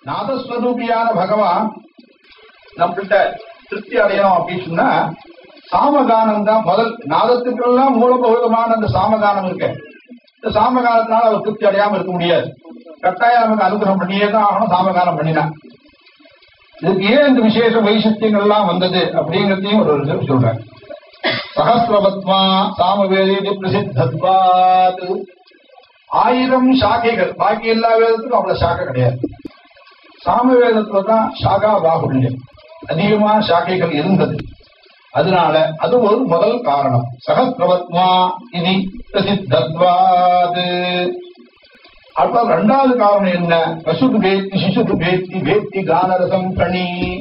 நாதஸ்வரூபியான பகவான் நம்மகிட்ட திருப்தி அடையணும் அப்படின்னு சொன்னா சாமகானம் தான் முதல் நாதத்துக்கெல்லாம் மூலபூதமான அந்த சாமகானம் இருக்கு இந்த சாமகானத்தினால அவர் திருப்தி அடையாம இருக்க முடியாது கட்டாயம் நமக்கு அனுகிரகம் பண்ணியே தான் ஆகணும் சாமகானம் பண்ணினா இதுக்கு ஏன் இந்த விசேஷ வைசிஷ்டியங்கள் எல்லாம் வந்தது அப்படிங்கிறதையும் ஒரு இது சொல்றேன் சகசிரபத்மா சாமவேதி பிரசித்தத்வாத் ஆயிரம் சாக்கைகள் பாக்கி எல்லா வேதத்துக்கும் அவ்வளவு சாக்கை கிடையாது சாமவேதத்துல தான் சாகா பாகுல்யம் அதிகமான சாக்கைகள் இருந்தது அதனால அது ஒரு முதல் காரணம் சகசிரபத்மா இது பிரசித்தத்வாது அப்புறம் ரெண்டாவது காரணம் என்ன பசுடு வேத்தி சிசுடு வேத்தி வேத்தி கானரசம் பணி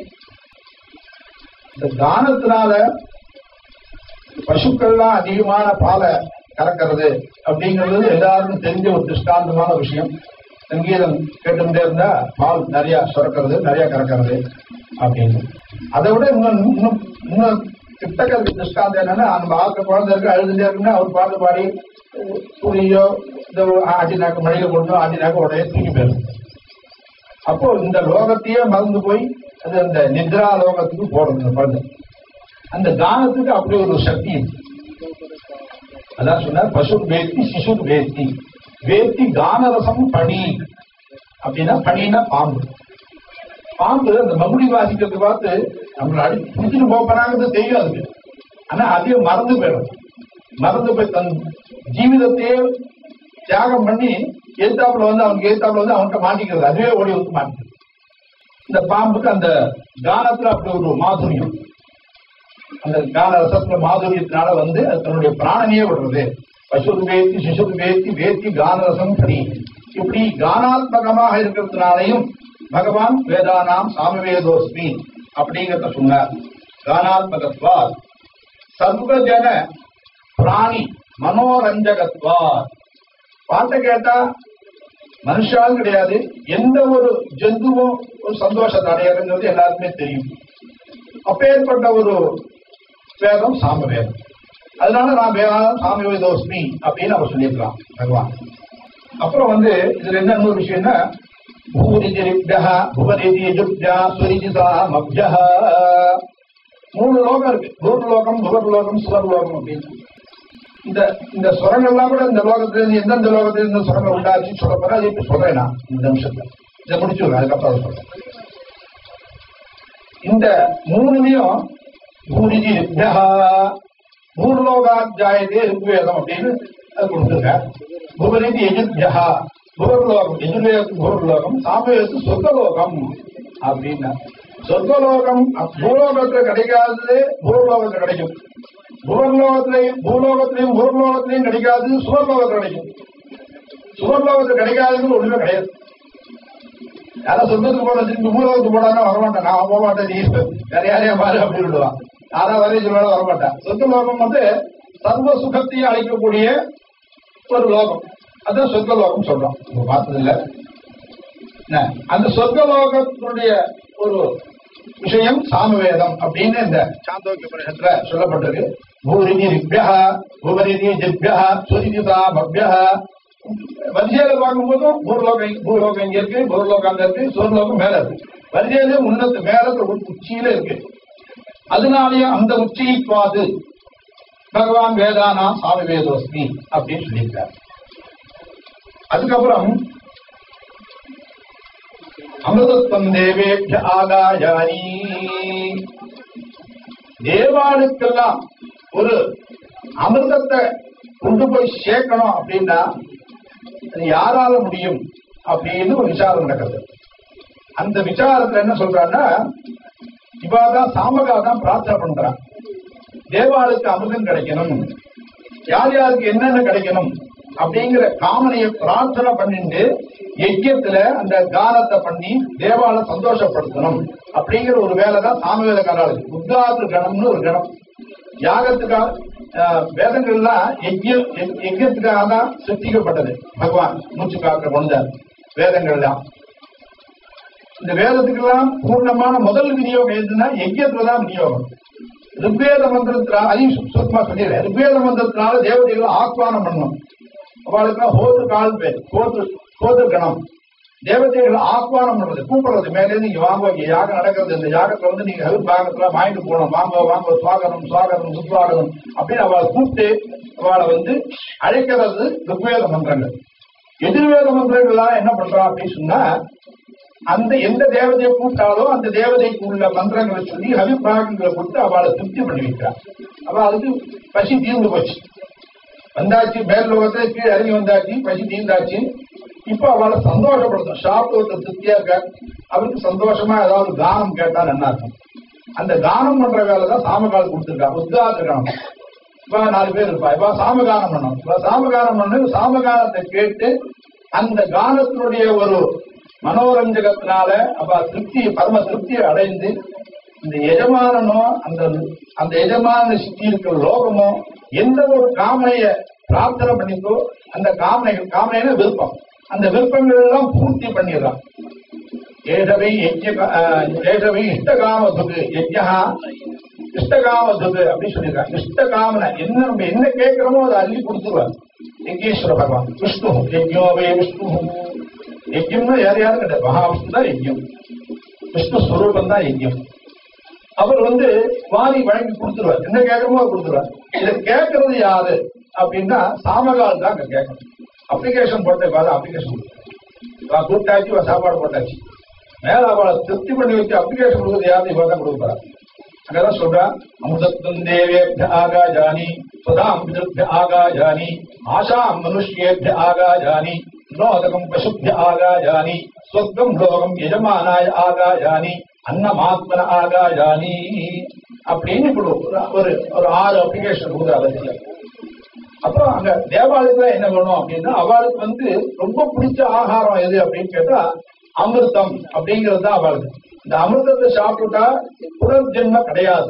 இந்த கானத்தினால பசுக்கள்லாம் அதிகமான பாலை கறக்கிறது அப்படிங்கிறது எல்லாருக்கும் தெரிஞ்ச ஒரு திருஷ்டாந்தமான விஷயம் சங்கீதம் கேட்டுட்டே இருந்தா பால் நிறைய சுரக்கிறது நிறைய கறக்கிறது அப்படின்னு அதை விட இன்னும் இன்னும் இன்னும் கிட்டக்க திருஷ்டாந்தம் என்னன்னா அந்த ஆக்க குழந்தை இருக்கு அழுதுட்டே இருக்குன்னா அவர் பாட்டு பாடி புளியோ இந்த ஆட்டினாக்க மழையில கொண்டு ஆட்டினாக்க உடனே தூக்கி போயிடும் அப்போ இந்த லோகத்தையே மறந்து போய் அது அந்த நித்ரா லோகத்துக்கு போடும் இந்த குழந்தை அந்த கானத்துக்கு அப்படி ஒரு சக்தி இருக்கு அதான் சொன்னார் பசு வேத்தி சிசு வேத்தி வேத்தி கானரசம் பணி அப்படின்னா பணினா பாம்பு பாம்பு அந்த மகுடி வாசிக்கிறத பார்த்து நம்மள அடி பிடிச்சிட்டு போப்பனாங்கிறது தெரியும் அதுக்கு ஆனா அதையும் மறந்து போயிடும் மறந்து போய் தன் ஜீவிதத்தையே தியாகம் பண்ணி எதிர்த்தாப்புல வந்து அவனுக்கு எதிர்த்தாப்புல வந்து அவன்கிட்ட மாட்டிக்கிறது அதுவே ஓடி வந்து மாட்டிக்கிறது இந்த பாம்புக்கு அந்த கானத்துல அப்படி ஒரு மாதுரியம் அந்த கால ரசத்துல மாதுரியத்தினால வந்து அது தன்னுடைய பிராணனையே விடுறது பசுரு வேத்தி சிசுரு வேத்தி வேத்தி கானரசம் பணி இப்படி கானாத்மகமாக இருக்கிறதுனாலையும் பகவான் வேதானாம் சாமவேதோஸ்மி அப்படிங்கிறத சொன்னார் கானாத்மகத்வார் சர்வஜன பிராணி மனோரஞ்சகத்வார் பாட்டை கேட்டா மனுஷாலும் கிடையாது எந்த ஒரு ஜந்துவும் ஒரு சந்தோஷத்தை அடையிறதுங்கிறது எல்லாருக்குமே தெரியும் அப்பேற்பட்ட ஒரு வேதம் சாம வேதம் அதனால நான் வேதாந்தம் சாமி வேதோஸ்மி அப்படின்னு அவர் சொல்லியிருக்கலாம் பகவான் அப்புறம் வந்து இதுல என்ன இன்னொரு விஷயம்னா பூரிஜிரிப்யா புவரிஜிஜுப்யா சுரிஜிதா மப்யா மூணு லோகம் இருக்கு பூர்லோகம் புகர்லோகம் சுவர்லோகம் அப்படின்னு இந்த இந்த சுரங்கள்லாம் கூட இந்த லோகத்துல இருந்து எந்தெந்த லோகத்துல இருந்து சுரங்கள் உண்டாச்சுன்னு சொல்ல போறேன் அது இப்ப சொல்றேன் நான் இந்த நிமிஷத்துல இதை முடிச்சுடுறேன் அதுக்கப்புறம் அதை சொல்றேன் இந்த மூணுலயும் பூரிஜி ரிப்யா பூர்லோகாத்தியாயதே ருக்வேதம் அப்படின்னு அது கொடுத்துருக்க புவரிதி எஜுத்யா புவர்லோகம் எஜுர்வேதம் புவர்லோகம் சாமவேதத்து சொர்க்கலோகம் அப்படின்னா சொர்க்கலோகம் பூலோகத்துல கிடைக்காதது பூர்லோகத்துல கிடைக்கும் புவர்லோகத்திலையும் பூலோகத்திலையும் பூர்லோகத்திலையும் கிடைக்காது சுவர்லோகத்துல கிடைக்கும் சுவர்லோகத்துல கிடைக்காதுன்னு ஒண்ணுமே கிடையாது யாரும் சொந்தத்துக்கு போன திருப்பி பூலோகத்துக்கு போடாம வரமாட்டேன் நான் போக மாட்டேன் நீ வேற யாரையா பாரு அப்படின்னு விடுவான் யாரா வரையும் சொல்லுவாங்க வரமாட்டேன் சொந்த லோகம் வந்து சர்வ சுகத்தையும் அளிக்கக்கூடிய ஒரு லோகம் அதான் சொர்க்க லோகம் சொல்றோம் நீங்க பார்த்தது இல்ல என்ன, அந்த சொர்க்க லோகத்தினுடைய ஒரு விஷயம் சாமவேதம் அப்படின்னு இந்த சாந்தோக்கிய உபநிஷத்துல சொல்லப்பட்டிருக்கு பூரிதி ரிப்யா புவரிதி ஜிப்யா சுரிதிதா பவ்யா வரிசையில பார்க்கும்போதும் பூர்லோகம் பூலோகம் இங்க இருக்கு பூர்லோகம் அங்க இருக்கு சுவர்லோகம் மேல இருக்கு வரிசையில உன்னத்து மேல ஒரு உச்சியில இருக்கு அதனாலேயே அந்த உச்சிப்பாது பகவான் வேதானா சாமி வேதோஸ்மி அப்படின்னு சொல்லியிருக்கார் அதுக்கப்புறம் அமிர்தத்வம் தேவேபிய ஆகாயானி தேவாளுக்கெல்லாம் ஒரு அமிர்தத்தை கொண்டு போய் சேர்க்கணும் அப்படின்னா அது யாரால முடியும் அப்படின்னு ஒரு விசாரம் நடக்குது அந்த விசாரத்துல என்ன சொல்றான்னா இவாதான் சாமகா தான் பிரார்த்தனை பண்றான் தேவாளுக்கு அமிர்தம் கிடைக்கணும் யார் யாருக்கு என்னென்ன கிடைக்கணும் அப்படிங்கிற காமனையை பிரார்த்தனை பண்ணிட்டு யஜ்யத்துல அந்த கானத்தை பண்ணி தேவால சந்தோஷப்படுத்தணும் அப்படிங்கிற ஒரு வேலை தான் சாமவேதக்காரர்களுக்கு உத்தாத்து கணம்னு ஒரு கணம் யாகத்துக்காக ஆஹ், வேதங்கள்லாம் யஜ்யம் யஜ்- யஜ்யத்துக்காக தான் சிருஷ்டிக்கப்பட்டது பகவான் மூச்சு காக்க கொண்டார் வேதங்கள்லாம் இந்த வேதத்துக்கெல்லாம் பூர்ணமான முதல் விநியோகம் எதுன்னா யஜ்யத்துல தான் விநியோகம் ரிக்வேத மந்திரத்தினால அதையும் சு- சுருக்கமா சொல்லிடுறேன் ரிக்வேத மந்திரத்தினால தேவதைகளை ஆக்வானம் பண்ணணும் அவளுக்கு ஹோது கால் பேர் ஹோது ஹோது கணம் தேவதைகள் ஆஹ்வானம் பண்றது கூப்பிடுறது மேலே இருந்து இங்க வாங்க இங்க யாகம் நடக்கிறது இந்த யாகத்துல வந்து நீங்க ஹெல்ப் பாகத்துல வாங்கிட்டு போகணும் வாங்க வாங்க சுவாகனம் சுவாகனம் சுஸ்வாகனம் அப்படின்னு அவளை கூப்பிட்டு அவளை வந்து அழைக்கிறது ருக்வேத மந்திரங்கள் எதிர்வேத மந்திரங்கள்லாம் என்ன பண்றா அப்படின்னு சொன்னா அந்த எந்த தேவதையை கூப்பிட்டாலோ அந்த தேவதைக்கு உள்ள மந்திரங்களை சொல்லி அபிப்பிராயங்களை கொடுத்து அவளை திருப்தி பண்ணி வைக்கிறார் அவ அதுக்கு பசி தீர்ந்து போச்சு வந்தாச்சு மேல் லோகத்துல கீழே இறங்கி வந்தாச்சு பசி தீர்ந்தாச்சு இப்ப அவளை சந்தோஷப்படுத்தும் சாப்பிட்டு திருப்தியா இருக்க அவருக்கு சந்தோஷமா ஏதாவது கானம் கேட்டா நல்லா இருக்கும் அந்த கானம் பண்ற வேலை தான் சாமகால் கொடுத்துருக்கா உத்காத கானம் இப்ப நாலு பேர் இருப்பா இப்ப சாமகானம் பண்ணணும் இப்ப சாமகானம் பண்ணு சாமகானத்தை கேட்டு அந்த கானத்தினுடைய ஒரு மனோரஞ்சகத்தினால அப்ப திருப்தி பரம திருப்தியை அடைந்து இந்த எஜமானனோ அந்த அந்த எஜமான சுத்தி இருக்கிற லோகமோ எந்த ஒரு காமனைய பிரார்த்தனை பண்ணிக்கோ அந்த காமனைகள் காமனைன விருப்பம் அந்த விருப்பங்கள் எல்லாம் பூர்த்தி பண்ணிடுறான் ஏஷவை யஜ்ய ஏஷவை இஷ்டகாமதுகு யஜ்யா இஷ்டகாமதுகு அப்படின்னு சொல்லியிருக்காங்க இஷ்டகாமனை என்ன நம்ம என்ன கேட்கிறோமோ அதை அள்ளி கொடுத்துருவார் யஜ்யேஸ்வர பகவான் விஷ்ணு யஜ்யோவே விஷ்ணு யஜ்யம்னா யார் யாரும் கிடையாது மகாவிஷ்ணு தான் யஜ்யம் விஷ்ணு ஸ்வரூபம் தான் யஜ்யம் அவர் வந்து வாரி வழங்கி கொடுத்துருவார் என்ன கேட்கறமோ அதை கொடுத்துருவார் இதை கேட்கறது யாரு அப்படின்னா சாமகால் தான் அங்க கேட்கணும் அப்ளிகேஷன் போட்ட பாரு அப்ளிகேஷன் கூப்பிட்டாச்சு இவ சாப்பாடு போட்டாச்சு மேல அவளை திருப்தி பண்ணி வச்சு அப்ளிகேஷன் கொடுக்குறது யாரு இவ தான் கொடுக்குறா அங்கதான் சொல்றா அமுதத்துவம் தேவேபிய ஆகாஜானி சுதாம் பிதృభ్య ஆகாஜானி ஆஷாம் மனுஷ்யேபிய ஆகாஜானி நோதகம் பசுபிய ஆகாஜானி ஸ்வர்க்கம் லோகம் எஜமானாய ஆகாஜானி அன்னமாத்மன ஆகாஜானி அப்படின்னு இப்படி ஒரு- ஒரு ஒரு ஆறு அப்ளிகேஷன் கொடுக்குறாரு அப்புறம் அங்க தேவாலயத்துல என்ன வேணும் அப்படின்னா அவளுக்கு வந்து ரொம்ப பிடிச்ச ஆகாரம் எது அப்படின்னு கேட்டா அமிர்தம் அப்படிங்கிறது தான் அவளுக்கு இந்த அமிர்தத்தை சாப்பிட்டுட்டா புனர்ஜென்ம கிடையாது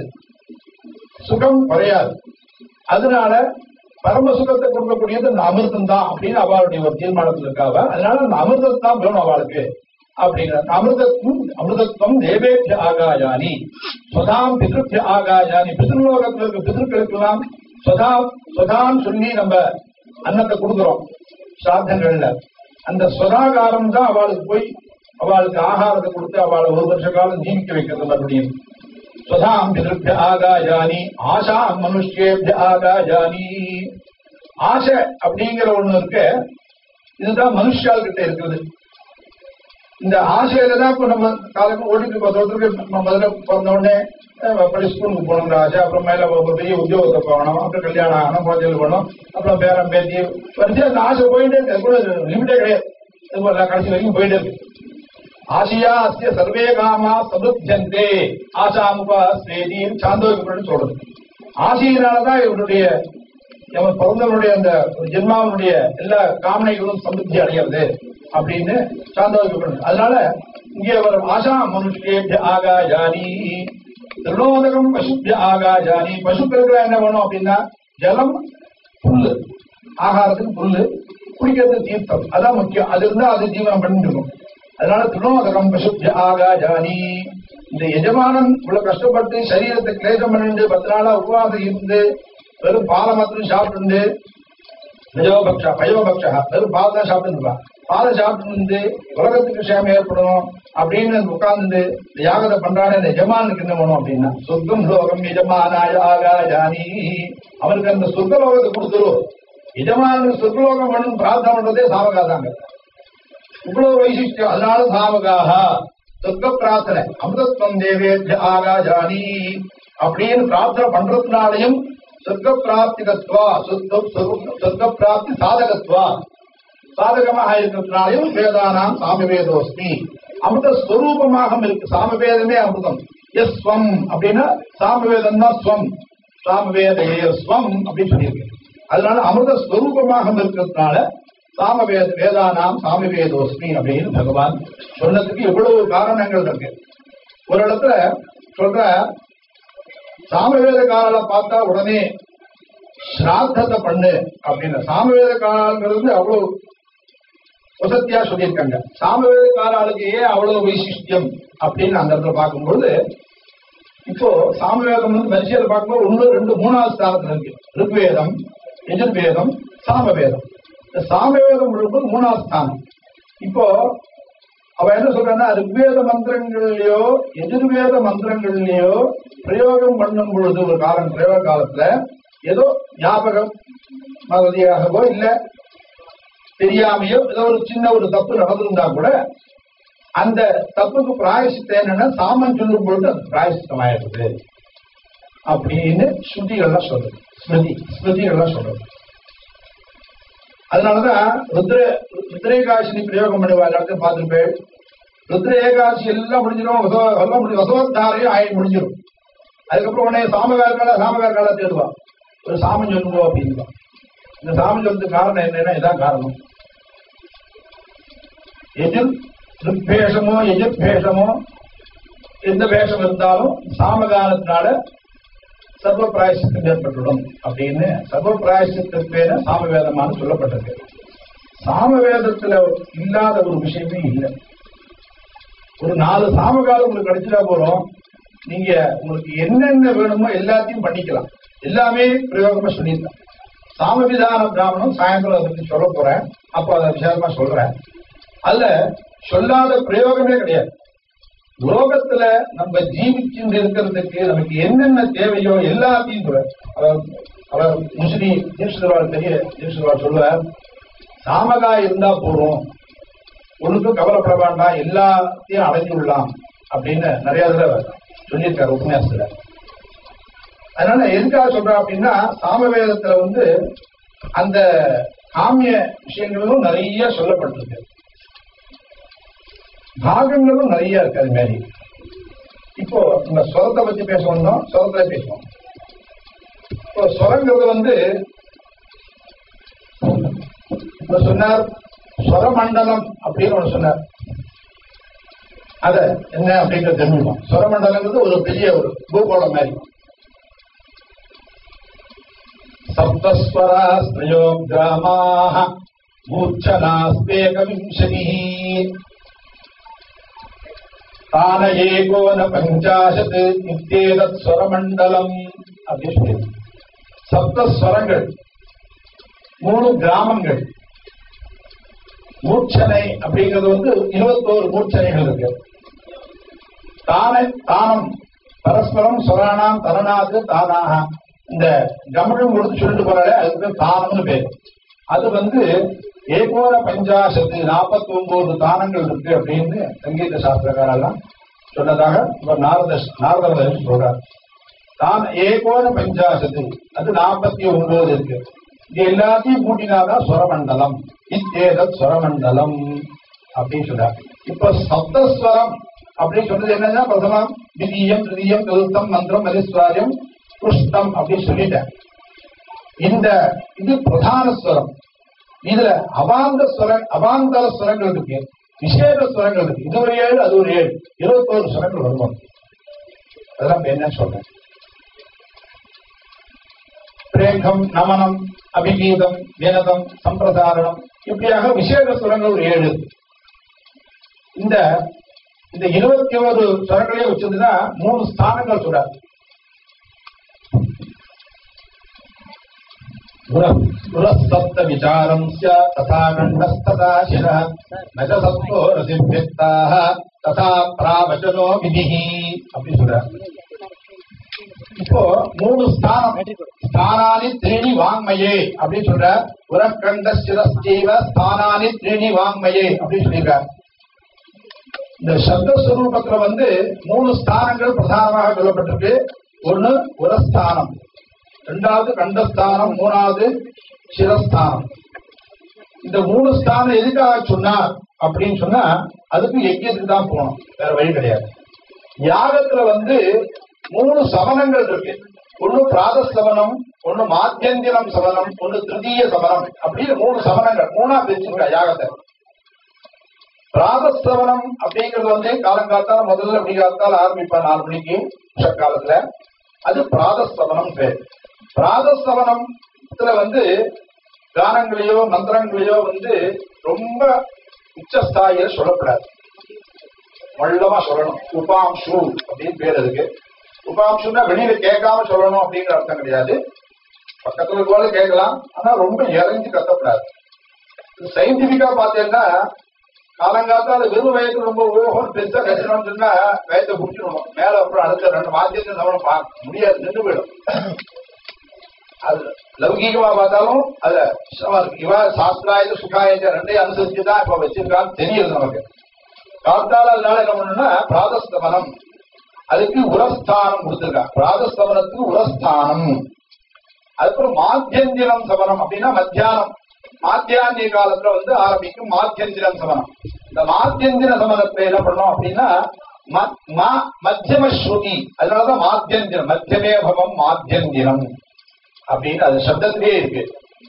சுகம் குறையாது அதனால பரம சுகத்தை கொடுக்கக்கூடியது இந்த அமிர்தம் தான் அப்படின்னு அவளுடைய ஒரு தீர்மானத்தில் இருக்காவ அதனால அந்த அமிர்தம் தான் வேணும் அவளுக்கு அப்படிங்கிற அமிர்தத்துவம் அமிர்தத்துவம் தேவேபிய ஆகாயானி சுதாம் பிதிருப்பிய ஆகாயானி பிதிர்லோகத்தில் இருக்க பிதிருக்களுக்கெல்லாம் சுதா சுதான்னு சொல்லி நம்ம அன்னத்தை கொடுக்குறோம் சாத்தங்கள்ல அந்த சுதாகாரம் தான் அவளுக்கு போய் அவளுக்கு ஆகாரத்தை கொடுத்து அவளை ஒரு வருஷ காலம் ஜீவிக்க வைக்கிறது மறுபடியும் சுதாம் பிதிருப்பிய ஆகாயானி ஆஷாம் மனுஷ்யேபிய ஆகாயானி ஆசை அப்படிங்கிற ஒண்ணு இருக்கு இதுதான் மனுஷால் கிட்ட இருக்குது இந்த ஆசையில தான் இப்ப நம்ம காலம் ஓடிட்டு ஒருத்தருக்கு நம்ம முதல்ல பிறந்த உடனே அஹ், படி ஸ்கூலுக்கு போகணுங்கிற ஆசை அப்புறம் மேல ஒரு பெரிய உத்தியோகத்தை போகணும் அப்புறம் கல்யாணம் ஆகணும் குழந்தைகள் போகணும் அப்புறம் பேரம் பேத்தி வரிசையா அந்த ஆசை போயிட்டே இருக்கு அது கூட லிமிட்டே கிடையாது இது போல கடைசி வரைக்கும் போயிட்டே இருக்கு ஆசியா அஸ்ய சர்வே காமா சமுத்தியந்தே ஆசாமுபா ஸ்வேதியும் சாந்தோகிபுரன் சொல்றது ஆசையினாலதான் இவருடைய இவன் பிறந்தவனுடைய அந்த ஜென்மாவனுடைய எல்லா காமனைகளும் சமுத்தி அடைகிறது அப்படின்னு சாந்தோகிபுரன் அதனால இங்கே ஒரு ஆசா மனுஷேபிய ஆகாஜானி திருநோதகம் பசுபிய ஆகாஜானி பசுக்களுக்கு என்ன வேணும் அப்படின்னா ஜலம் புல்லு ஆகாரத்துக்கு புல்லு குடிக்கிறதுக்கு தீர்த்தம் அதான் முக்கியம் அது இருந்தா அது ஜீவனம் பண்ணிட்டு இருக்கும் அதனால திருநோதகம் பசுபிய ஆகாஜானி இந்த எஜமானன் இவ்வளவு கஷ்டப்பட்டு சரீரத்தை கிளேசம் பண்ணிட்டு பத்து நாளா உபவாசம் இருந்து வெறும் பாலை மாத்திரம் சாப்பிட்டு பயோபக்ஷா பயோபக்ஷா வெறும் பால் தான் சாப்பிட்டு பாலை சாப்பிட்டு இருந்து உலகத்துக்கு க்ஷேமம் ஏற்படணும் அப்படின்னு உட்கார்ந்து இந்த யாகத்தை பண்றானே இந்த எஜமானுக்கு என்ன வேணும் அப்படின்னா சொர்க்கம் லோகம் எஜமானாய ஆகாஜானி அவனுக்கு அந்த சொர்க்க லோகத்தை கொடுத்துரும் எஜமானுக்கு சொர்க்கலோகம் வேணும் பிரார்த்தனை பண்றதே சாவகாதாங்க இவ்வளவு வைசிஷ்டியம் அதனால சாவகாக சொர்க்க பிரார்த்தனை அமிர்தத்வம் தேவேத்ய ஆகாஜானி அப்படின்னு பிரார்த்தனை பண்றதுனாலையும் சொர்க்க பிராப்திகத்வா சொர்க்க- சொர்க்க சொர்க்க பிராப்தி சாதகத்வா சாதகமாக இருக்கிறதுனாலையும் வேதானாம் சாமவேதோஸ்மி அமிர்த ஸ்வரூபமாக இருக்கு சாமவேதமே அமிர்தம் எஸ் ஸ்வம் அப்படின்னா சாமவேதம் தான் ஸ்வம் சாமவேத ஸ்வம் அப்படின்னு சொல்லியிருக்கு அதனால அமிர்த ஸ்வரூபமாக இருக்கிறதுனால சாமவேத வேதானாம் சாமவேதோஸ்மி அப்படின்னு பகவான் சொன்னதுக்கு எவ்வளவு காரணங்கள் இருக்கு ஒரு இடத்துல சொல்ற சாமவேத கால பார்த்தா உடனே ஸ்ராத்தத்தை பண்ணு அப்படின்னு சாமவேத காலங்கிறது அவ்வளவு வசத்தியா சொல்லியிருக்காங்க சாமவேத காலாளுக்கு ஏன் அவ்வளவு வைசிஷ்டியம் அப்படின்னு அந்த இடத்துல பார்க்கும்பொழுது இப்போ சாமவேதம் வந்து வரிசையில பார்க்கும்போது ஒண்ணு ரெண்டு மூணாவது ஸ்தானத்துல இருக்கு ருக்வேதம் எஜுர்வேதம் சாமவேதம் இந்த சாமவேதம் இருக்கும்போது மூணாவது ஸ்தானம் இப்போ அவ என்ன சொல்றான்னா ரிக்வேத மந்திரங்கள்லயோ எதிர்வேத மந்திரங்கள்லயோ பிரயோகம் பண்ணும் பொழுது ஒரு காலம் பிரயோக காலத்துல ஏதோ ஞாபகம் மறதியாகவோ இல்ல தெரியாமையோ ஏதோ ஒரு சின்ன ஒரு தப்பு நடந்திருந்தா கூட அந்த தப்புக்கு பிராயசித்தம் என்னன்னா சாமன் சொல்லும் பொழுது அது பிராயசித்தம் ஆயிடுது அப்படின்னு ஸ்ருதிகள்லாம் சொல்றது ஸ்மிருதி ஸ்மிருதிகள்லாம் சொல்றது அதனாலதான் ருத்ர ருத்ர ஏகாதசி பிரயோகம் பண்ணுவா எல்லாத்தையும் பார்த்துருப்பேன் ருத்ர ஏகாதசி எல்லாம் முடிஞ்சிடும் வசவ- எல்லாம் முடிஞ்சு வசவத்தாரையும் ஆயி முடிஞ்சிடும் அதுக்கப்புறம் உடனே சாம வேர்கால சாம வேர்கால தேடுவா ஒரு சாமம் சொல்லுவோ அப்படின்வா இந்த சாமம் சொல்றதுக்கு காரணம் என்னன்னா இதான் காரணம் எதிர் ரிக்பேஷமோ எதிர்பேஷமோ எந்த வேஷம் இருந்தாலும் சாமகானத்தினால சர்வ பிராயசித்தம் ஏற்பட்டுடும் அப்படின்னு சர்வ பிராயசித்தேன சாமவேதமானு சொல்லப்பட்டது சாமவேதத்துல இல்லாத ஒரு விஷயமே இல்லை ஒரு நாலு சாமகாலம் உங்களுக்கு கிடைச்சிட்டா போறோம் நீங்க உங்களுக்கு என்னென்ன வேணுமோ எல்லாத்தையும் பண்ணிக்கலாம் எல்லாமே பிரயோகமா சொல்லியிருக்கேன் சாமவிதான பிராமணம் சாயந்தரம் அதை பத்தி சொல்ல போறேன் அப்போ அதை விசாரமா சொல்றேன் அதுல சொல்லாத பிரயோகமே கிடையாது லோகத்துல நம்ம ஜீவிச்சு இருக்கிறதுக்கு நமக்கு என்னென்ன தேவையோ எல்லாத்தையும் கூட அவர் அவர் முஸ்லி தீட்சிதர்வாள் பெரிய தீட்சிதர்வாள் சொல்லுவார் சாமகா இருந்தா போதும் ஒண்ணுக்கும் கவலைப்பட வேண்டாம் எல்லாத்தையும் அடைஞ்சு விடலாம் அப்படின்னு நிறைய தடவை சொல்லியிருக்காரு உபன்யாசத்துல அதனால எதுக்காக சொல்றேன் அப்படின்னா சாமவேதத்துல வந்து அந்த காமிய விஷயங்களும் நிறைய சொல்லப்பட்டிருக்கு பாகங்களும் நிறைய இருக்கு அது மாதிரி இப்போ நம்ம ஸ்வரத்தை பத்தி பேச வந்தோம் ஸ்வரத்துல பேசுவோம் இப்போ ஸ்வரங்கிறது வந்து இப்ப சொன்னார் ஸ்வரமண்டலம் அப்படின்னு ஒண்ணு சொன்னார் அத என்ன அப்படின்றது தெரிஞ்சுக்கணும் ஸ்வரமண்டலங்கிறது ஒரு பெரிய ஒரு பூகோளம் மாதிரி சப்தஸ்வராஸ்திரயோ கிராமாக மூர்ச்சனாஸ்தேகவிம்சதிः தான ஏகோன பஞ்சாசத் இத்தேதத் ஸ்வரமண்டலம் அப்படின்னு சொல்லி சப்த ஸ்வரங்கள் மூணு கிராமங்கள் மூர்ச்சனை அப்படிங்கிறது வந்து இருபத்தோரு மூர்ச்சனைகள் இருக்கு தான தானம் பரஸ்பரம் சொரானாம் தரணாது தானாக இந்த கமனம் கொடுத்து சொல்லிட்டு போறாரு அதுக்கு தானம்னு பேர் அது வந்து ஏகோன பஞ்சாசத்து நாற்பத்தி ஒன்பது தானங்கள் இருக்கு அப்படின்னு சங்கீத சாஸ்திரக்காரெல்லாம் சொன்னதாக இவர் நாரத நாரதர் சொல்றார் தான் ஏகோன பஞ்சாசத்து அது நாற்பத்தி ஒன்பது இருக்கு இது எல்லாத்தையும் கூட்டினாதான் ஸ்வரமண்டலம் இத்தேதத் ஸ்வரமண்டலம் அப்படின்னு சொல்றார் இப்ப சப்தஸ்வரம் அப்படின்னு சொன்னது என்னன்னா பிரதமம் திதீயம் திருதீயம் சதுர்த்தம் மந்திரம் மதிஸ்வாரியம் புஷ்டம் அப்படின்னு சொல்லிட்டேன் இந்த இது பிரதான ஸ்வரம் இதுல அவாந்த ஸ்வர அவாந்தர ஸ்வரங்கள் இருக்கு விசேஷ ஸ்வரங்கள் இருக்கு இது ஒரு ஏழு அது ஒரு ஏழு இருபத்தோரு ஸ்வரங்கள் வருவோம் அதெல்லாம் இப்ப என்ன சொல்றேன் பிரேகம் நமனம் அபிகீதம் வினதம் சம்பிரதாரணம் இப்படியாக விசேஷ ஸ்வரங்கள் ஒரு ஏழு இந்த இந்த இருபத்தி ஒரு ஸ்வரங்களையும் வச்சதுன்னா மூணு ஸ்தானங்கள் சொல்றாரு पुरस्तप्त विचारं स्यात् तथा गण्डस्तथा शिरः न च सत्त्वो रसिभ्यक्ताः तथा प्रावचनो विधिः அப்படி சொல்றார் இப்போ மூணு ஸ்தானம் ஸ்தானானி த்ரீணி வாங்மயே அப்படின்னு சொல்ற உரக்கண்ட சிரஸ்தீவ ஸ்தானானி த்ரீணி வாங்மயே அப்படின்னு சொல்லியிருக்கார் இந்த சப்த ஸ்வரூபத்துல வந்து மூணு ஸ்தானங்கள் பிரதானமாக சொல்லப்பட்டிருக்கு ஒண்ணு உரஸ்தானம் ரெண்டாவது கண்டஸ்தானம் மூணாவது சிரஸ்தானம் இந்த மூணு ஸ்தானம் எதுக்காக சொன்னார் அப்படின்னு சொன்னா அதுக்கு யஜ்யத்துக்கு தான் போகணும் வேற வழி கிடையாது யாகத்துல வந்து மூணு சமணங்கள் இருக்கு ஒண்ணு பிராதஸ்தவனம் ஒண்ணு மாத்தியந்திரம் சமணம் ஒண்ணு திருதீய சமணம் அப்படின்னு மூணு சமணங்கள் மூணா பிரிச்சுருக்கா யாகத்தை பிராதஸ்தவனம் அப்படிங்கிறது வந்து காலங்காத்தால முதல்ல அப்படி காலத்தால் ஆரம்பிப்பா நாலு மணிக்கு உஷ காலத்துல அது பிராதஸ்தவனம் பேர் பிராதஸ்தவனத்துல வந்து கானங்களையோ மந்திரங்களையோ வந்து ரொம்ப உச்சஸ்தாயில சொல்லக்கூடாது மள்ளமா சொல்லணும் உபாம்சு அப்படின்னு பேர் அதுக்கு உபாம்சுன்னா வெளியில கேட்காம சொல்லணும் அப்படிங்கிற அர்த்தம் கிடையாது பக்கத்துல இருக்கவங்க கேட்கலாம் ஆனா ரொம்ப இறங்கி கத்தக்கூடாது சயின்டிபிக்கா பார்த்தீங்கன்னா காலங்காத்தால வெறும் வயது ரொம்ப ஓஹோன்னு பெருசா கட்டணும்னு சொன்னா வயத்தை குடிச்சிடணும் மேல அப்புறம் அடுத்த ரெண்டு மாத்தியத்தை நம்ம பார்க்க முடியாது நின்று போயிடும் அது லௌகீகமா பார்த்தாலும் அதுல விஷமா இருக்கு இவ சாஸ்திராயுத சுகாயுத ரெண்டையும் அனுசரிச்சுதான் இப்ப வச்சிருக்கான்னு தெரியுது நமக்கு காத்தால அதனால என்ன பண்ணணும்னா பிராதஸ்தமனம் அதுக்கு உரஸ்தானம் கொடுத்திருக்காங்க பிராதஸ்தமனத்துக்கு உரஸ்தானம் அதுக்கப்புறம் மாத்தியந்திரம் சமனம் அப்படின்னா மத்தியானம் மாத்தியாந்திய காலத்துல வந்து ஆரம்பிக்கும் மாத்தியந்திரம் சமனம் இந்த மாத்தியந்திர சமனத்துல என்ன பண்ணோம் அப்படின்னா ம- மா- மத்தியம ஸ்ருதி அதனாலதான் மாத்தியந்திரம் மத்தியமே பவம் மாத்தியந்திரம் அப்படின்னு அது சப்தத்திலேயே இருக்கு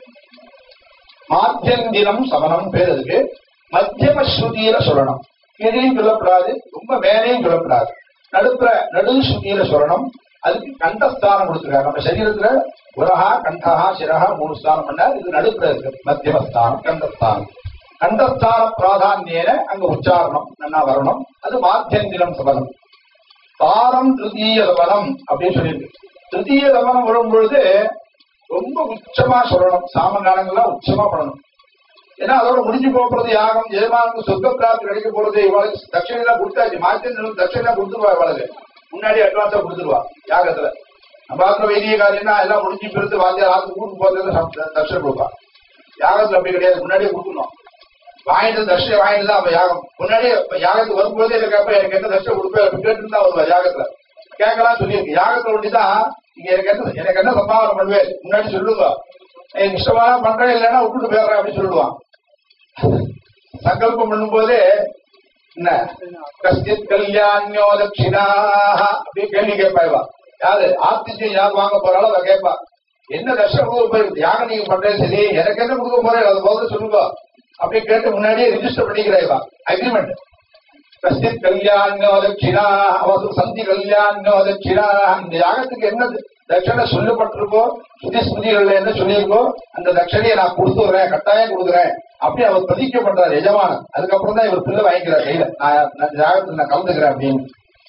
மாத்தியந்திரம் சமனம் பேர் அதுக்கு மத்தியம ஸ்ருதியில சொல்லணும் கீழையும் சொல்லக்கூடாது ரொம்ப மேலேயும் சொல்லக்கூடாது நடுப்புற நடு ஸ்ருதியில சொல்லணும் அதுக்கு கண்டஸ்தானம் கொடுத்துருக்காங்க நம்ம சரீரத்துல உரஹா கண்டஹா சிரஹா மூணு ஸ்தானம் பண்ணா இது நடுப்புற இருக்கு மத்தியமஸ்தானம் கண்டஸ்தானம் கண்டஸ்தான பிராதான்யேன அங்க உச்சாரணம் நல்லா வரணும் அது மாத்தியந்திரம் சபலம் தாரம் திருத்தீய லவனம் அப்படின்னு சொல்லியிருக்கு திருத்தீய லவனம் வரும் பொழுது ரொம்ப உச்சமா சொல்லணும் சாமங்காலங்கள்லாம் உச்சமா பண்ணணும் ஏன்னா அதோட முடிஞ்சு போறது யாகம் எஜமானுக்கு சொர்க்க பிராப்தி கிடைக்க போறது இவளுக்கு தட்சணைலாம் கொடுத்தாச்சு மாத்தியம் தட்சணைலாம் கொடுத்துருவா இவளுக்கு முன்னாடி அட்வான்ஸா கொடுத்துருவா யாகத்துல நம்ம ஆத்துல வைதிக காரியம்னா எல்லாம் முடிஞ்சு பிறகு வாத்தியார் ஆத்து ஊருக்கு போறது தட்சணை கொடுப்பா யாகத்துல அப்படி கிடையாது முன்னாடியே கொடுக்கணும் வாங்கிட்டு தர்ஷனை வாங்கிட்டு தான் அப்ப யாகம் முன்னாடியே இப்ப யாகத்துக்கு வரும்போதே இருக்கப்ப எனக்கு என்ன தர்ஷனை கொடுப்பேன் அப்படி கேட்டு தான் வருவா யாகத்துல கேட்கலாம் சொல்லியிருக்கு யாகத்துல ஒண்டிதான் இங்க எனக்கு என்ன எனக்கு என்ன சம்பாவனை பண்ணுவேன் முன்னாடி சொல்லுங்க எனக்கு இஷ்டமான பண்றேன் இல்லைன்னா விட்டுட்டு போயிடுறேன் அப்படின்னு சொல்லிடுவான் சங்கல்பம் பண்ணும்போதே என்ன கஷ்டித் கல்யாணியோ தட்சிணா அப்படின்னு கேள்வி கேட்பா இவா யாரு ஆத்திச்சு யார் வாங்க போறாளோ அதை கேட்பா என்ன தர்ஷனம் கொடுக்க போயிருக்கு யாகம் நீங்க பண்றது சரி எனக்கு என்ன கொடுக்க போறேன் அதை முதல்ல சொல்லுங்க அப்படி கேட்டு முன்னாடியே ரிஜிஸ்டர் பண்ணிக்கிறா இவா அக்ரிமெண்ட் கஷ்டித் கல்யாணியோ தட்சிணா அவசு சந்தி கல்யாணியோ தட்சிணா இந்த யாகத்துக்கு என்ன தட்சணை சொல்லப்பட்டிருக்கோ சுதி ஸ்மிருதிகள்ல என்ன சொல்லியிருக்கோ அந்த தட்சணையை நான் கொடுத்துறேன் கட்டாயம் கொடுக்குறேன் அப்படி அவர் பதிக்க பண்றாரு எஜமானன் அதுக்கப்புறம் தான் இவர் பிள்ளை வாங்கிக்கிறார் கையில நான் நான் இந்த யாகத்துல நான் கலந்துக்கிறேன் அப்படின்னு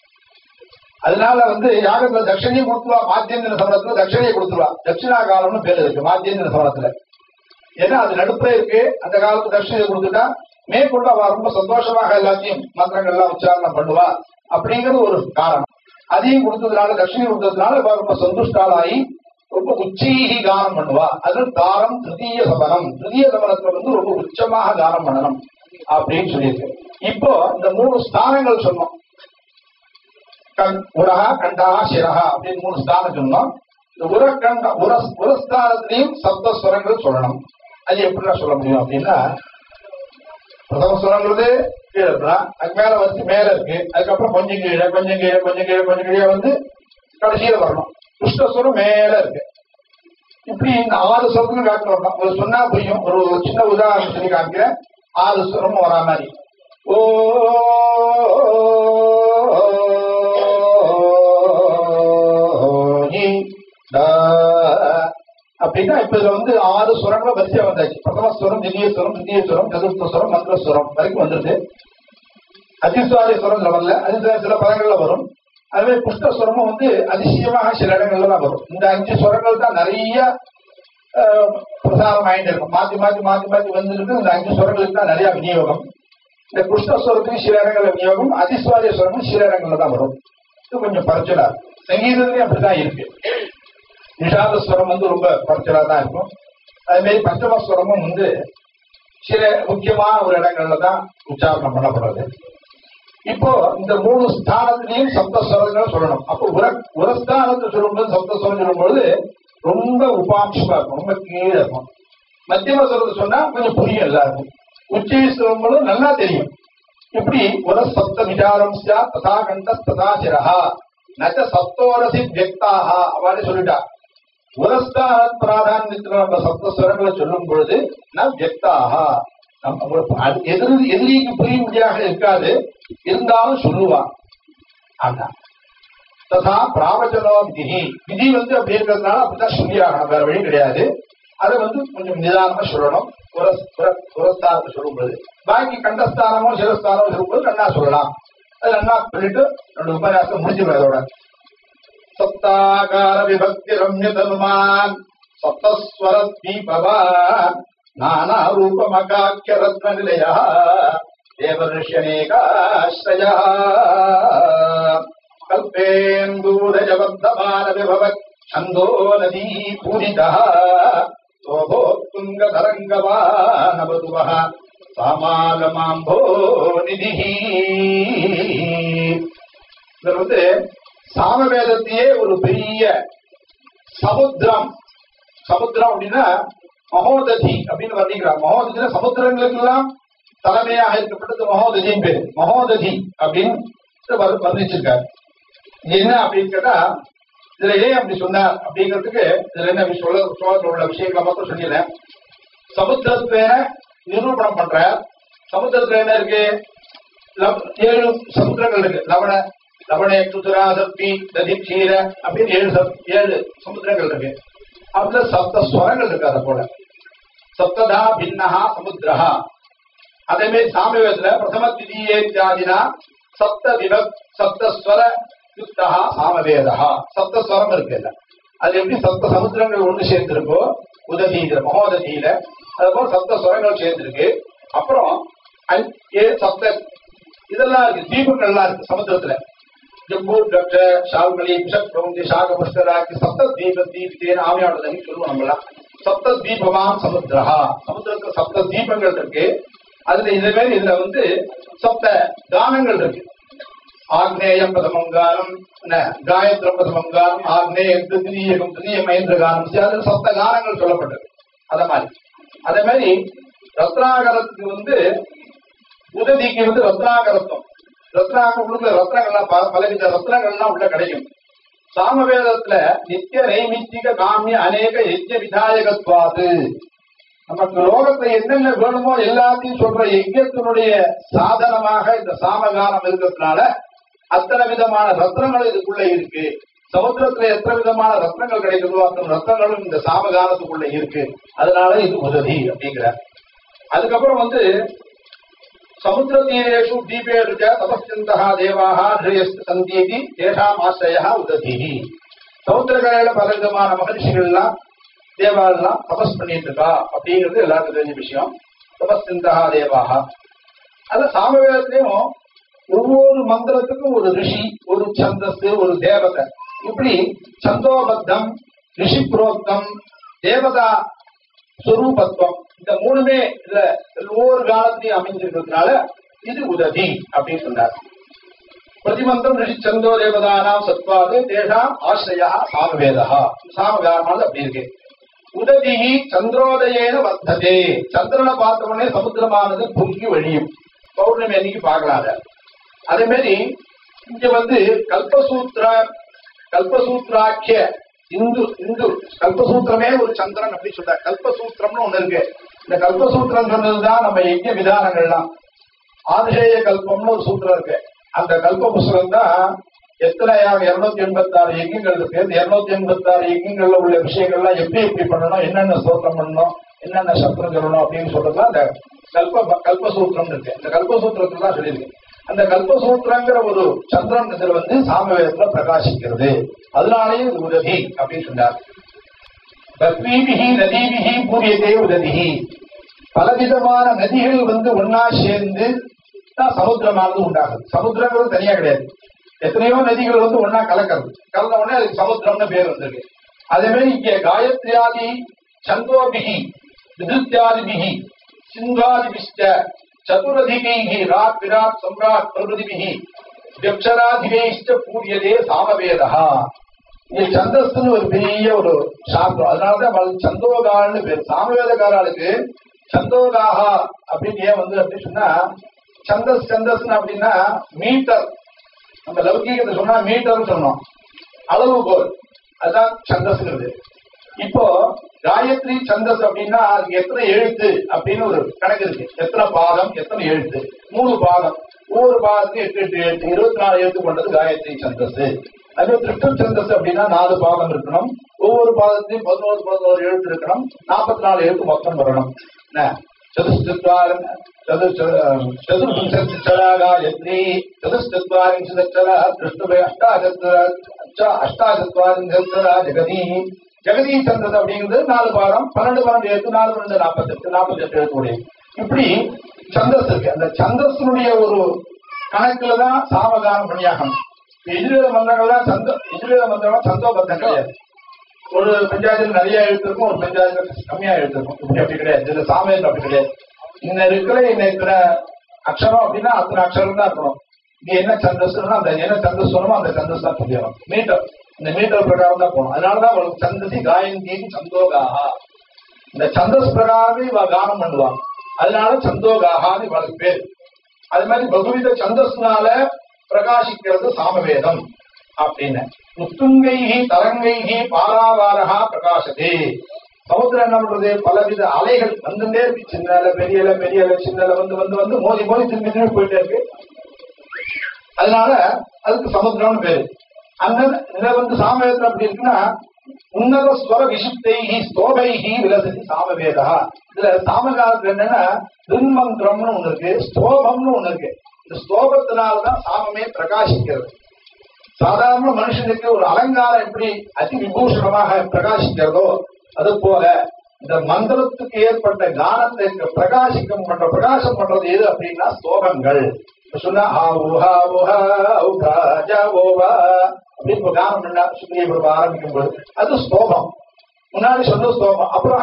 அதனால வந்து யாகத்துல தட்சணையும் கொடுத்துருவா மாத்தியந்திர சமரத்துல தட்சணையை கொடுத்துருவா தட்சிணா காலம்னு பேர் இருக்கு மாத்தியந்திர சமரத்துல ஏன்னா அது நடுப்புல இருக்கு அந்த காலத்து தட்சணையை கொடுத்துட்டா மேற்கொண்டு அவ ரொம்ப சந்தோஷமாக எல்லாத்தையும் மந்திரங்கள் எல்லாம் உச்சாரணம் பண்ணுவா அப்படிங்கிறது ஒரு காரணம் அதையும் கொடுத்ததுனால தட்சிணை கொடுத்ததுனால இவ ரொம்ப சந்துஷ்டாலாகி ரொம்ப உச்சீகி கானம் பண்ணுவா அது தாரம் திருத்தீய சபனம் திருத்தீய சபனத்துல வந்து ரொம்ப உச்சமாக தானம் பண்ணணும் அப்படின்னு சொல்லியிருக்கு இப்போ இந்த மூணு ஸ்தானங்கள் சொன்னோம் கண் உரஹா கண்டஹா சிரஹா அப்படின்னு மூணு ஸ்தானம் சொன்னோம் இந்த உரக்கண்ட உர உரஸ்தானத்திலையும் சப்த ஸ்வரங்கள் சொல்லணும் அது எப்படிலாம் சொல்ல முடியும் அப்படின்னா பிரதம ஸ்வரங்கிறது கீழே இருக்கலாம் அது மேல வந்து மேல இருக்கு அதுக்கப்புறம் கொஞ்சம் கீழே கொஞ்சம் கீழே கொஞ்சம் கீழே கொஞ்சம் கீழே வந்து கடைசியில வரணும் கிருஷ்ணஸ்வரம் மேல இருக்கு இப்படி இந்த ஆறு ஸ்வரத்துக்கும் காட்டு வரணும் ஒரு சொன்னா புரியும் ஒரு ஒரு சின்ன உதாரணம் சொல்லி காமிக்கிறேன் ஆறு ஸ்வரமும் வரா மாதிரி ஓ நீ, டா. அப்படின்னா இப்ப இதுல வந்து ஆறு சுரங்களை வரிசையா வந்தாச்சு பிரதம ஸ்வரம் திவ்ய ஸ்வரம் திவ்ய ஸ்வரம் சதுர்த்த ஸ்வரம் மந்திர ஸ்வரம் வரைக்கும் வந்துருது அதிஸ்வாரிய ஸ்வரம் இதுல வரல அது சில- சில பதங்கள்ல வரும் அதுவே புஷ்டஸ்வரமும் வந்து அதிசயமாக சில இடங்கள்ல தான் வரும் இந்த அஞ்சு ஸ்வரங்கள் தான் நிறைய ஆஹ், பிரசாரம் ஆயிட்டு இருக்கும் மாத்தி மாத்தி மாத்தி மாத்தி வந்துருக்கு இந்த அஞ்சு ஸ்வரங்களுக்கு தான் நிறைய விநியோகம் இந்த புஷ்டஸ்வரத்துக்கு சில இடங்கள்ல விநியோகம் அதிஸ்வாரிய ஸ்வரமும் சில இடங்கள்ல தான் வரும் இது கொஞ்சம் பரச்சலா சங்கீதத்துலயும் அப்படிதான் இருக்கு நிஷாத ஸ்வரம் வந்து ரொம்ப குறைச்சலா தான் இருக்கும் அதே மாதிரி பஞ்சம ஸ்வரமும் வந்து சில முக்கியமான ஒரு இடங்கள்ல தான் உச்சாரணம் பண்ணப்படுறது இப்போ இந்த மூணு ஸ்தானத்திலையும் சப்த ஸ்வரங்களை சொல்லணும் அப்போ உர உரஸ்தானத்தை சொல்லும்போது சப்த ஸ்வரம் சொல்லும்போது ரொம்ப உபாம்சமா இருக்கும் ரொம்ப கீழே இருக்கும் மத்தியம ஸ்வரத்தை சொன்னா கொஞ்சம் புரியும் எல்லாருக்கும் உச்சை ஸ்வரங்களும் நல்லா தெரியும் இப்படி உர சப்த விசாரம் சியா ததா கண்ட ததா சிரஹா நச்ச சப்தோரசி வியக்தாக அவனே சொல்லிட்டா உரஸ்தான பிராதான்யத்துல நம்ம சப்தஸ்வரங்களை சொல்லும் பொழுது நம் வியக்தாக நம்ம ஒரு அது எதிரி எதிரிக்கு புரியும்படியாக இருக்காது இருந்தாலும் சொல்லுவா ஆனா ததா பிராவச்சனோ விதி விதி வந்து அப்படி இருக்கிறதுனால அப்படித்தான் சொல்லியாகணும் வேற வழி கிடையாது அதை வந்து கொஞ்சம் நிதானமா சொல்லணும் புரஸ் புர- புரஸ்தானத்தை சொல்லும்போது பாக்கி கண்டஸ்தானமோ சிரஸ்தானமோ சொல்லும்போது நன்னா சொல்லலாம் அது நன்னா சொல்லிட்டு ரெண்டு உபன்யாசம் முடிஞ்சிடும் அதோட சப்தாகார விபக்தி ரம்யதனுமான் சப்தஸ்வர தீபவான் நானா ரூபமகாக்கிய ரத்ன நிலையா தேவர்ஷனேகாஸ்ரயா கல்பேந்தூரஜவர்த்தமான விபவத் छन्दो नदी पूरितः शोभोत्तुङ्गतरङ्गवानवधुवः சாமாலமாம்போ நிதிஹி இதுல வந்து சாமவேதத்தையே ஒரு பெரிய சமுத்திரம் சமுத்திரம் அப்படின்னா மகோததி அப்படின்னு வர்ணிக்கிறார் மகோததினா சமுத்திரங்களுக்கெல்லாம் தலைமையாக இருக்கப்பட்டது மகோததியின் பேரு மகோததி அப்படின்னு வர்- வர்ணிச்சிருக்கார் இது என்ன அப்படின்னு கேட்டா இதுல ஏன் அப்படி சொன்னார் அப்படிங்கிறதுக்கு இதுல என்ன விஷயம் சொல்ல சோழத்தில் உள்ள விஷயங்களை மட்டும் சொல்லிடுறேன் சமுத்திரத்துல நிரூபணம் பண்ற சமுத்திரத்துல என்ன இருக்கு லவ- ஏழு சமுத்திரங்கள் இருக்கு லவண லவணே குதிரா தப்பி ததி க்ஷீர அப்படின்னு ஏழு சம்- ஏழு சமுத்திரங்கள் இருக்கு அதுல சப்த ஸ்வரங்கள் இருக்கு அதை போல சப்ததா பின்னஹா சமுத்திரஹா அதே மாதிரி சாமவேதத்துல பிரதம திதியே தியாதினா சப்த விபக் சப்தஸ்வர யுக்தா சாமவேதா சப்தஸ்வரம் இருக்கு இல்ல அது எப்படி சப்த சமுத்திரங்கள் ஒண்ணு சேர்ந்திருக்கோ உததியில மகோததியில அது போல சப்த ஸ்வரங்கள் சேர்ந்திருக்கு அப்புறம் அஞ்- ஏழு சப்த இதெல்லாம் இருக்கு தீபங்கள்லாம் இருக்கு சமுத்திரத்துல ஜம்பு டக்ஷ ஷால்மலி பிஷப் பிரௌந்தி சாக புஷ்கராக்கி சப்த தீப தீபித்தேன் ஆவியானதுன்னு சொல்லுவோம் நம்மளாம் சப்த தீபமாம் சமுத்திரஹா சமுத்திரத்துல சப்த தீபங்கள் இருக்கு அதுல இதே மாதிரி இதுல வந்து சப்த கானங்கள் இருக்கு ஆக்னேயம் பிரதமம் கானம் என்ன, காயத்ரம் பிரதமம் கானம் ஆக்னேயம் திருத்தீயகம் திருத்தீய மகேந்திர கானம் அதுல சப்த கானங்கள் சொல்லப்பட்டது அத மாதிரி அதே மாதிரி ரத்னாகரத்துக்கு வந்து உதவிக்கு வந்து ரத்னாகரத்துவம் ரத்னாக உள்ள ரத்னங்கள்லாம் பல- பலவித ரத்னங்கள்லாம் உள்ள கிடைக்கும் சாமவேதத்துல நித்திய நைமித்திக காமிய அநேக யஜ்ய விதாயகத்வாது நமக்கு லோகத்துல என்னென்ன வேணுமோ எல்லாத்தையும் சொல்ற யஜ்யத்தினுடைய சாதனமாக இந்த சாமகானம் இருக்கிறதுனால அத்தனை விதமான ரத்னங்கள் இதுக்குள்ள இருக்கு சமுத்திரத்துல எத்தனை விதமான ரத்னங்கள் கிடைக்குதோ அத்தனை ரத்னங்களும் இந்த சாமகானத்துக்குள்ள இருக்கு அதனால இது உதவி அப்படிங்கிற அதுக்கப்புறம் வந்து சமுத்திரதீரேஷு தீபேஷு ச தபஸ்யந்தः தேவாः ஹிருயஸ்து சந்தீதி தேஷாம் ஆசிரயः உததிः சமுத்திரக்கரையில பல விதமான மகரிஷிகள்லாம் தேவாலாம் தபஸ் பண்ணிட்டு இருக்கா அப்படிங்கிறது எல்லாருக்கும் தெரிஞ்ச விஷயம் தபஸ்யந்தா தேவாக அது சாமவேதத்திலையும் ஒவ்வொரு மந்திரத்துக்கும் ஒரு ரிஷி ஒரு சந்தஸ் ஒரு தேவதை இப்படி சந்தோபத்தம் ரிஷி புரோக்தம் தேவதா சொரூபத்துவம் இந்த மூணுமே இதுல ஒவ்வொரு காலத்திலையும் அமைஞ்சிருக்கிறதுனால இது உதவி அப்படின்னு சொன்னார் பிரதிமந்திரம் ரிஷி சந்தோ தேவதானாம் சத்வாது தேஷாம் ஆசிரியா சாமவேதா சாமகாரமானது அப்படி இருக்கு உதவி சந்திரோதயேன வர்த்ததே சந்திரனை பார்த்த உடனே சமுத்திரமானது பொங்கி வழியும் பௌர்ணமி அன்னைக்கு பார்க்கலாம் அதை. அதே மாதிரி இங்க வந்து கல்பசூத்திர கல்பசூத்ராக்கிய இந்து இந்து கல்பசூத்திரமே ஒரு சந்திரன் அப்படி சொல்ற கல்பசூத்திரம்னு ஒண்ணு இருக்கு இந்த கல்பசூத்திரம் சொன்னதுதான் நம்ம யஜ்ய விதானங்கள்லாம் ஆதிசேய கல்பம்னு ஒரு சூத்திரம் இருக்கு அந்த கல்ப புஸ்தகம் தான் எத்தனை இருநூத்தி எண்பத்தி ஆறு யஜ்யங்கள் இருக்கு இந்த இருநூத்தி எண்பத்தி ஆறு யஜ்யங்கள்ல உள்ள விஷயங்கள்லாம் எப்படி எப்படி பண்ணணும் என்னென்ன ஸ்தோத்திரம் பண்ணணும் என்னென்ன சத்திரம் சொல்லணும் அப்படின்னு சொல்றது அந்த கல்ப கல்பசூத்திரம் இருக்கு இந்த கல்பசூத்திரத்துல தான் சொல்லியிருக்கு அந்த கல்பசூத்திரங்கிற ஒரு சந்திரன் இதுல வந்து சாமவேதத்துல பிரகாசிக்கிறது அதனாலேயே இது உதவி அப்படின்னு சொன்னார் பத்மீபிகி நதீபிகி பூரியதே உதவிகி பலவிதமான நதிகள் வந்து ஒன்னா சேர்ந்து தான் சமுத்திரமானது உண்டாகுது சமுத்திரங்கிறது தனியா கிடையாது எத்தனையோ நதிகள் வந்து ஒன்னா கலக்கிறது கலந்த உடனே அதுக்கு சமுத்திரம்னு பேர் வந்திருக்கு அதே மாதிரி இங்க காயத்ரியாதி சந்தோபிகி விதுத்தியாதிபிகி சிந்தாதிபிஷ்ட சதுரதிகைகி ராட் விராட் சம்ராட் பிரபதிபிகி வியக்ஷராதிகைஷ்ட பூரியதே சாமவேதா இங்க சந்தஸ்துன்னு ஒரு பெரிய ஒரு சாஸ்திரம் அதனாலதான் அவளுக்கு சந்தோகான்னு பேர் சாமவேதக்காரர்களுக்கு சந்தோகாகா அப்படின்னு ஏன் வந்து அப்படின்னு சொன்னா சந்தஸ் சந்தஸ்னு அப்படின்னா மீட்டர் நம்ம லௌகீகத்தை சொன்னா மீட்டர்னு சொன்னோம் அளவுகோல் அதுதான் சந்தஸ்ங்கிறது இப்போ காயத்ரி சந்தஸ் அப்படின்னா அதுக்கு எத்தனை எழுத்து அப்படின்னு ஒரு கணக்கு இருக்கு எத்தனை பாதம் எத்தனை எழுத்து மூணு பாதம் ஒவ்வொரு பாதத்துக்கும் எட்டு எட்டு எழுத்து இருபத்தி நாலு எழுத்து கொண்டது காயத்ரி சந்தஸ் அதே திருஷ்ட சந்தஸ் அப்படின்னா நாலு பாதம் இருக்கணும் ஒவ்வொரு பாதத்தையும் பதினோரு பதினோரு எழுத்து இருக்கணும் நாற்பத்தி நாலு எழுத்து மொத்தம் வரணும் என்ன चतुश्चत्वार चतुर्विंशतिचला गायत्री चतुश्चत्वारिंशतिचला दृष्टुभे अष्टाचत्वार अष्टाचत्वारिंशतिचला जगதி ஜெகதி சந்தஸ் அப்படிங்கிறது நாலு பாடம் பன்னெண்டு பன்னெண்டு எழுத்து நாலு பன்னெண்டு நாற்பத்தெட்டு நாற்பத்தெட்டு எழுத்து உடைய இப்படி சந்தஸ் இருக்கு அந்த சந்தஸ்னுடைய ஒரு கணக்குல தான் சாமகானம் பண்ணியாகணும் எதிர்வேத மந்திரங்கள்லாம் சந்த எதிர்வேத மந்திரம் சந்தோபத்தம் கிடையாது ஒரு பஞ்சாயத்துல நிறைய எழுத்துருக்கும் ஒரு பஞ்சாயத்துல கம்மியா எழுத்துருக்கும் இப்படி அப்படி கிடையாது இதுல சாமயத்துல அப்படி கிடையாது இன்ன இருக்கிற இன்ன இருக்கிற அக்ஷரம் அப்படின்னா அத்தனை அக்ஷரம் தான் இருக்கணும் இங்க என்ன சந்தஸ்னா அந்த என்ன சந்தஸ் சொல்லணுமோ அந்த சந்தஸ் தான் சொல்லணும் மீட்டர் இந்த மீட்டர் பிரகாரம் தான் போகணும் அதனாலதான் அவளுக்கு சந்தசி காயந்தி சந்தோகாகா இந்த சந்தஸ் பிரகாரமே இவ கானம் பண்ணுவான் அதனால சந்தோகாகான்னு இவளுக்கு பேர் அது மாதிரி பகுவித சந்தஸ்னால பிரகாசிக்கிறது சாமவேதம் அப்படின்னு உத்துங்கைகி தரங்கைகி பாராவாரகா பிரகாசதே சமுத்திரம் என்ன பண்றது பலவித அலைகள் வந்துட்டே இருக்கு சின்ன அலை பெரிய அலை பெரிய அலை சின்ன அலை வந்து வந்து வந்து மோதி மோதி திரும்பி திரும்பி போயிட்டே இருக்கு அதனால அதுக்கு சமுத்திரம்னு பேரு அந்த இதுல வந்து சாமவேதம் அப்படி இருக்குன்னா உன்னத ஸ்வர விசுப்தைகி ஸ்தோபைகி விலசதி சாமவேதா இதுல சாமகாலத்துல என்னன்னா திருமந்திரம்னு ஒண்ணு இருக்கு ஸ்தோபம்னு ஒண்ணு இருக்கு இந்த ஸ்தோபத்தினால்தான் சாமமே பிரகாசிக்கிறது சாதாரண மனுஷனுக்கு ஒரு அலங்காரம் எப்படி அதி விபூஷணமாக பிரகாசிக்கிறதோ அது போல இந்த மந்திரத்துக்கு ஏற்பட்ட கானத்தை பிரகாசிக்கம் பண்ற பிரகாசம் பண்றது எது அப்படின்னா ஸ்லோகங்கள் இப்ப சொன்னா ஆ ஊஹா ஊஹா ஊஹா ஜா ஓவா அப்படின்னு இப்ப கானம் பண்ணா சுத்தியை பிரபா ஆரம்பிக்கும் போது அது ஸ்லோகம் முன்னாடி சொன்ன ஸ்லோகம் அப்புறம்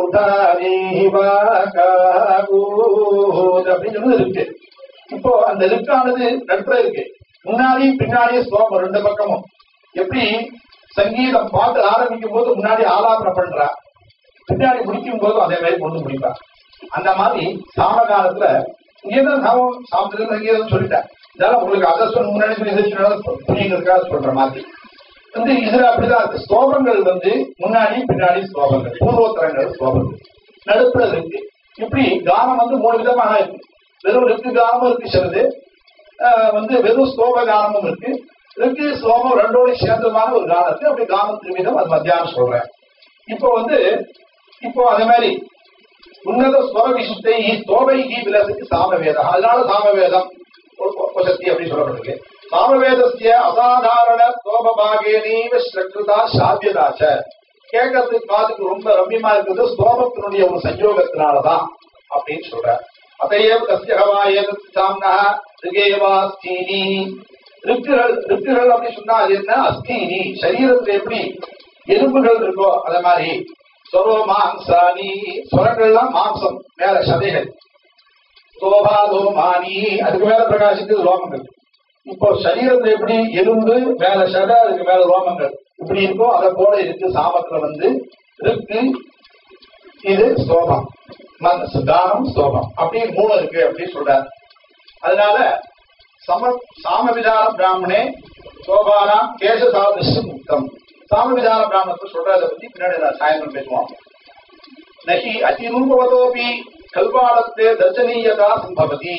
அக்னிர்முர்தானீவாகூத் அப்படின்னு சொன்னது இருக்கு இப்போ அந்த லிப்டானது நடுப்புல இருக்கு முன்னாடி பின்னாடியே ஸ்லோகம் ரெண்டு பக்கமும் எப்படி சங்கீதம் பாட்டு ஆரம்பிக்கும் போது முன்னாடி ஆலாபனம் பண்றா பின்னாடி முடிக்கும் போது அதே மாதிரி கொண்டு முடிப்பா அந்த மாதிரி சாமகாலத்துல இங்கேதான் நான் சாப்பிட்டு சங்கீதம் சொல்லிட்டேன் இதெல்லாம் உங்களுக்கு அதை சொன்ன முன்னாடி சொல்லி இதை சொன்னாலும் புரியுங்கிறதுக்காக சொல்ற மாதிரி வந்து இதுல அப்படிதான் இருக்கு ஸ்லோகங்கள் வந்து முன்னாடி பின்னாடி ஸ்லோகங்கள் பூர்வோத்தரங்கள் ஸ்லோகங்கள் நடுப்புல இருக்கு இப்படி கானம் வந்து மூணு விதமாக இருக்கு வெறும் ரிக்கு கானமும் இருக்கு சிலது ஆஹ் வந்து வெறும் ஸ்லோக கானமும் இருக்கு ரிக்கு ஸ்லோகம் ரெண்டோட சேர்ந்தமான ஒரு கானம் இருக்கு அப்படி கானம் திருவிதம் அது மத்தியானம் சொல்றேன் இப்போ வந்து இப்போ அதே மாதிரி உன்னத ஸ்வர விசுத்தை ஸ்தோபைகி விலசுக்கு சாமவேதம் அதனால சாமவேதம் உபசக்தி அப்படின்னு சொல்லப்பட்டிருக்கு சாமவேதஸ்ய அசாதாரண ஸ்தோபாகேனீவ ஸ்ரக்ருதா சாத்தியதாச்ச கேட்கறதுக்கு காதுக்கு ரொம்ப ரம்யமா இருக்குது ஸ்தோபத்தினுடைய ஒரு சஞ்சோகத்தினாலதான் அப்படின்னு சொல்ற அதையே கஸ்யகவா ஏதத் சாம்னா ரிகேவா ஸ்தீனி ரிக்குகள் ரிக்குகள் அப்படின்னு சொன்னா அது என்ன அஸ்தீனி சரீரத்துல எப்படி எலும்புகள் இருக்கோ அத மாதிரி சொரோ மாம்சானி சொரங்கள்லாம் மாம்சம் மேல சதைகள் சோபாதோ மானி அதுக்கு மேல பிரகாசிக்கிறது ரோமங்கள் இப்போ சரீரத்துல எப்படி எலும்பு மேல சதை அதுக்கு மேல ரோமங்கள் இப்படி இருக்கோ அதை போல இருக்கு சாமத்துல வந்து இருக்கு இது ஸ்தோபம் ம- தானம் ஸ்தோபம் அப்படி மூணு இருக்கு அப்படின்னு சொல்றாரு அதனால சம சாமவிதான பிராமணே சோபானாம் கேச சாதிஷ்ட முக்தம் சாமவிதான பிராமணத்தை சொல்றதை பத்தி பின்னாடி நான் சாயந்தரம் பேசுவோம் நகி அதிரூபவதோபி கல்வாடத்தே தர்சனீயதா சம்பவதி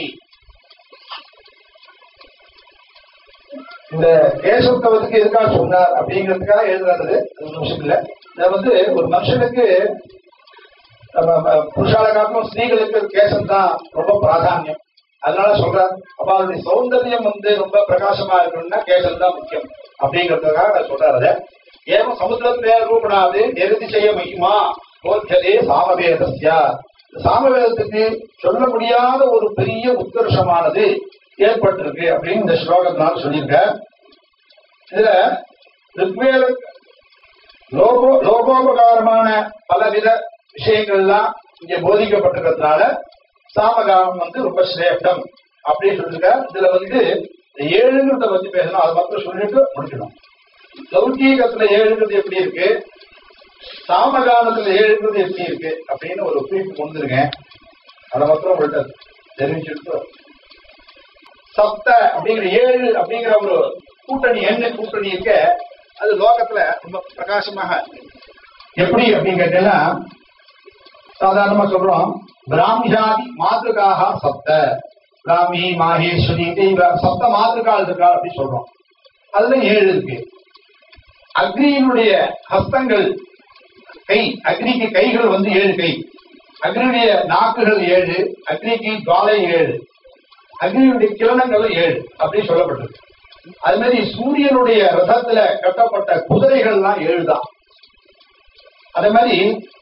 இந்த கேசவத்தவத்துக்கு எதுக்காக சொன்னார் அப்படிங்கிறதுக்காக எழுதுறது அது ஒரு விஷயம் இல்ல இதை வந்து ஒரு மனுஷனுக்கு நம்ம ம- புருஷால காட்டிலும் ஸ்திரீகளுக்கு கேசம் தான் ரொம்ப பிராதானியம் அதனால சொல்றார் அப்ப அவருடைய சௌந்தரியம் வந்து ரொம்ப பிரகாசமா இருக்கணும்னா கேசம் தான் முக்கியம் அப்படிங்கிறதுக்காக நான் சொல்றாரு அதை. ஏவம் சமுத்திரத்தே ரூபணாது நிறுதிசய மகிமா போத்தியதே சாமவேதஸ்யா இந்த சாமவேதத்துக்கு சொல்ல முடியாத ஒரு பெரிய உத்கர்ஷமானது ஏற்பட்டிருக்கு அப்படின்னு இந்த ஸ்லோகத்தினால சொல்லியிருக்க இதுல ரிக்வேத லோகோ லோகோபகாரமான பலவித விஷயங்கள்லாம் இங்க போதிக்கப்பட்டிருக்கிறதுனால சாமகானம் வந்து ரொம்ப சிரேஷ்டம் அப்படின்னு சொல்லிருக்க இதுல வந்து இந்த ஏழுங்கிறத பத்தி பேசணும் அதை மட்டும் சொல்லிட்டு முடிக்கணும் லௌகீகத்துல ஏழுங்கிறது எப்படி இருக்கு சாமகானத்துல ஏழுங்கிறது எப்படி இருக்கு அப்படின்னு ஒரு குறிப்பு கொண்டு இருக்கேன் அதை மாத்திரம் உங்கள்கிட்ட தெரிவிச்சுட்டு சப்த அப்படிங்கிற ஏழு அப்படிங்கிற ஒரு கூட்டணி எண்ணு கூட்டணி இருக்க அது லோகத்துல ரொம்ப பிரகாசமாக எப்படி அப்படின்னு கேட்டீங்கன்னா சாதாரணமா சொல்றோம் பிராமியாதி மாதృகாக சப்த பிராமி மாகேஸ்வரி தெய்வ சப்த மாதృகால் இருக்கா அப்படின்னு சொல்றோம் அதுல ஏழு இருக்கு அக்னியினுடைய ஹஸ்தங்கள் கை அக்னிக்கு கைகள் வந்து ஏழு கை அக்னியுடைய நாக்குகள் ஏழு அக்னிக்கு ஜுவாலை ஏழு அக்னியுடைய கிரணங்கள் ஏழு அப்படின்னு சொல்லப்பட்டிருக்கு அது மாதிரி சூரியனுடைய ரதத்துல கட்டப்பட்ட குதிரைகள்லாம் ஏழு தான் அதே மாதிரி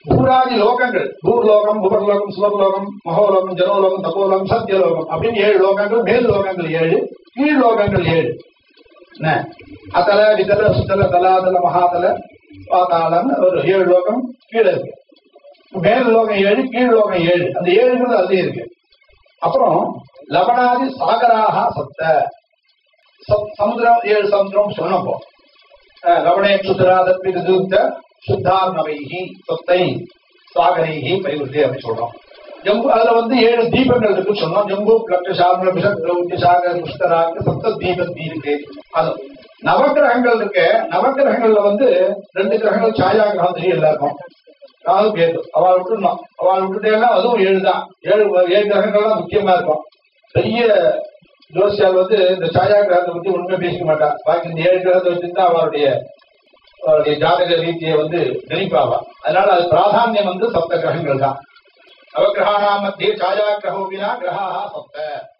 பூராதி லோகங்கள் பூர்லோகம் புபர்லோகம் சுவர்லோகம் மகோலோகம் ஜனோலோகம் தபோலோகம் சத்தியலோகம் அப்படின்னு ஏழு லோகங்கள் மேல் லோகங்கள் ஏழு கீழ் லோகங்கள் ஏழு என்ன அதல விதல சுத்தல தலாதல மகாதல பாதாளம்னு ஒரு ஏழு லோகம் கீழே இருக்கு மேல் லோகம் ஏழு கீழ் லோகம் ஏழு அந்த ஏழுங்கிறது அதுலயே இருக்கு அப்புறம் லவணாதி சாகராக சப்த சப்- சமுத்திரம் ஏழு சமுத்திரம் சொன்னப்போ அஹ், லவணே சுத்தராதப்பி ரிதுத்த சுத்தார்ணவைகி சொத்தை சாகரைகி பரிவர்த்தி அப்படி சொல்றோம் ஜம்பு அதுல வந்து ஏழு தீபங்கள் இருக்கு சொன்னோம் ஜம்பு பிளக்ஷ சாகர பிஷக்ரௌட்டி சாகர புஷ்கராக சப்த தீப தீபே அது நவக்கிரகங்கள் இருக்கு நவக்கிரகங்கள்ல வந்து ரெண்டு கிரகங்கள் சாயா கிரகம் தெரியும் எல்லாருக்கும் ராகு கேது அவள் விட்டுருந்தோம் அவள் விட்டுட்டேன்னா அதுவும் ஏழு தான் ஏழு ஏழு கிரகங்கள்லாம் முக்கியமா இருக்கும் பெரிய ஜோசியால் வந்து இந்த சாயா கிரகத்தை பத்தி ஒண்ணுமே பேசிக்க மாட்டா பாக்கி இந்த ஏழு கிரகத்தை வச்சுதான் அவருடைய அவருடைய ஜாதக ரீதியை வந்து கணிப்பாவா அதனால அது பிராதானியம் வந்து சப்த கிரகங்கள் தான் நவகிரகாணாம் மத்திய சாயா கிரகோபினா கிரகா சப்த